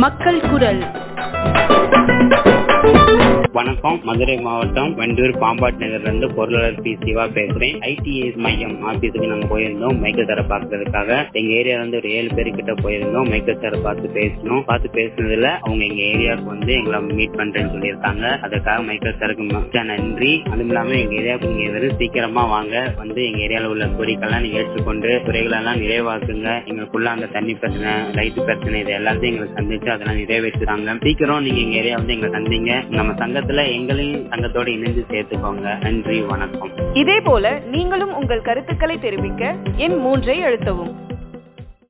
மக்கள் குரல் வணக்கம் மதுரை மாவட்டம் வண்டூர் பாம்பாட் நகர்ல இருந்து பொருளாளர் பி சிவா பேசுறேன் ஐடிஎஸ் மையம் ஆபீஸுக்கு நாங்க போயிருந்தோம் மைக்கேல் சாரை பாக்குறதுக்காக எங்க ஏரியால இருந்து ஒரு ஏழு பேர் கிட்ட போயிருந்தோம் மைக்கேல் சாரை பார்த்து பேசணும் பார்த்து பேசுனதுல அவங்க எங்க ஏரியாவுக்கு வந்து எங்களை மீட் பண்றேன்னு சொல்லியிருக்காங்க அதுக்காக மைக்கேல் சாருக்கு மிக்க நன்றி அதுவும் இல்லாம எங்க ஏரியாவுக்கு நீங்க வெறும் சீக்கிரமா வாங்க வந்து எங்க ஏரியால உள்ள கோரிக்கைலாம் நீங்க ஏற்றுக்கொண்டு குறைகளெல்லாம் நிறைவாக்குங்க எங்களுக்குள்ள அந்த தண்ணி பிரச்சனை லைட் பிரச்சனை இது எல்லாத்தையும் எங்களுக்கு சந்திச்சு அதெல்லாம் நிறைவேற்றுறாங்க சீக்கிரம் நீங்க எங்க ஏரியா வந்து எங்களை சந்திங்க நம்ம சங்கத்துல எங்களையும் சங்கத்தோட இணைந்து சேர்த்துக்கோங்க நன்றி வணக்கம் இதே போல நீங்களும் உங்கள் கருத்துக்களை தெரிவிக்க எண் மூன்றை அழுத்தவும்